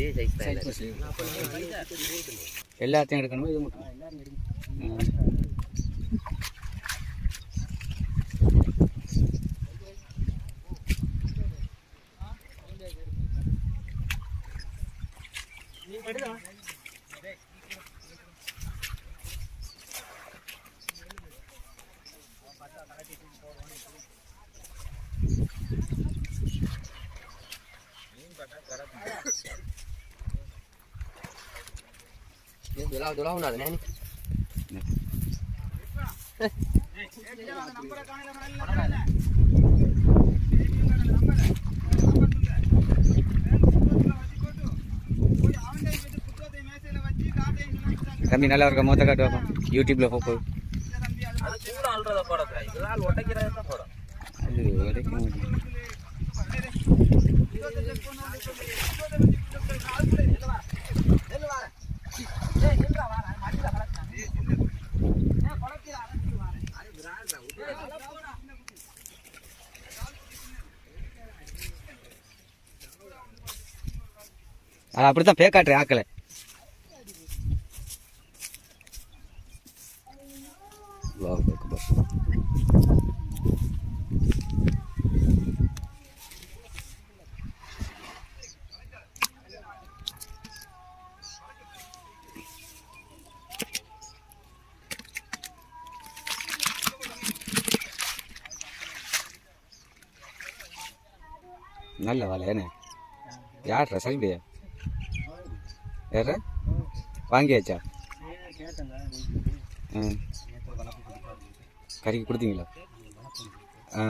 இதே சைஸ் தான் எல்லாத்தையும் எடுக்கணுமா இது மட்டும் ஆ. துலா துலா உண்ணாது நேனி தம்பி நல்லா இருக்க மொத்த காட்டு பார்ப்போம் யூடியூப்ல போப்போ அது உடைக்க முடியும் அது அப்படித்தான் பேக்காட்டுறேன் ஆக்கலை அல்லாஹ் அக்பர். நல்ல வேலை என்ன யார்ரா சொல்லியா யார வாங்கியாச்சா ஆ கறிக்கு கொடுத்தீங்களா ஆ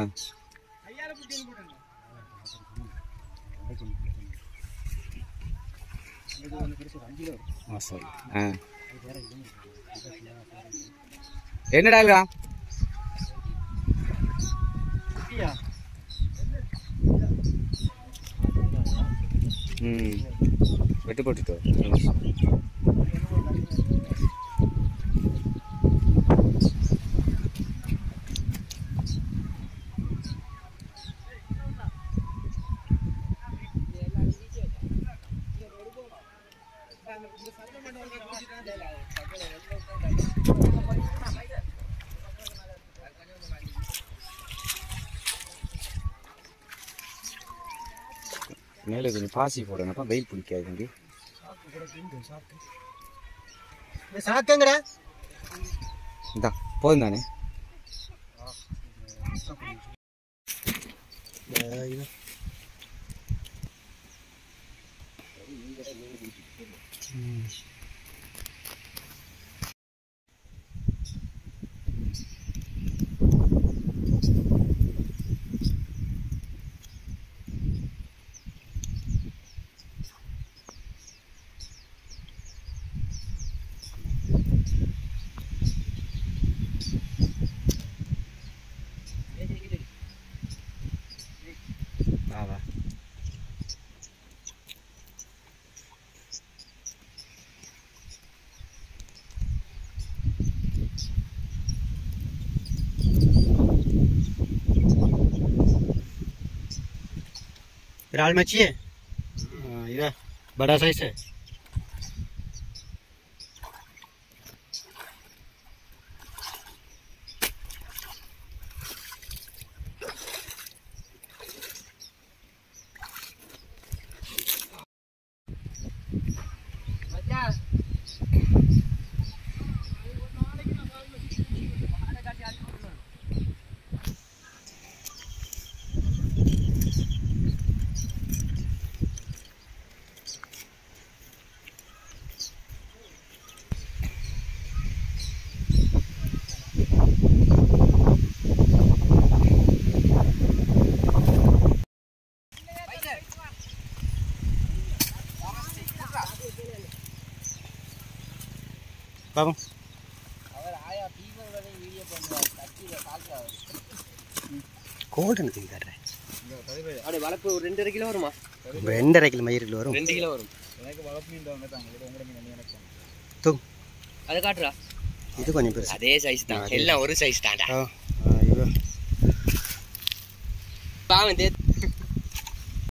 ஆ சரி ஆ என்னடா இருக்கா ம் வெட்டு போட்டுட்டு மேலே கொஞ்சம் பாசி போடணும்ப்பா வெயில் பிடிக்காது தம்பி சாக்கங்கடா இந்தா போதும் தானே வா வா विराल मच्छी है हाँ, ये बड़ा साइज है बाबू கோல்டன் தூக்கி தர்றேன் அப்படியே வளர்ப்பு ஒரு ரெண்டரை கிலோ வருமா ரெண்டரை கிலோ மயிரில் வரும் ரெண்டு கிலோ வரும் தூ அதை காட்டுறா இது கொஞ்சம் பெருசு அதே சைஸ் தான் எல்லாம் ஒரு சைஸ் தான்டா ஆ ஆ, இது பாவம் தே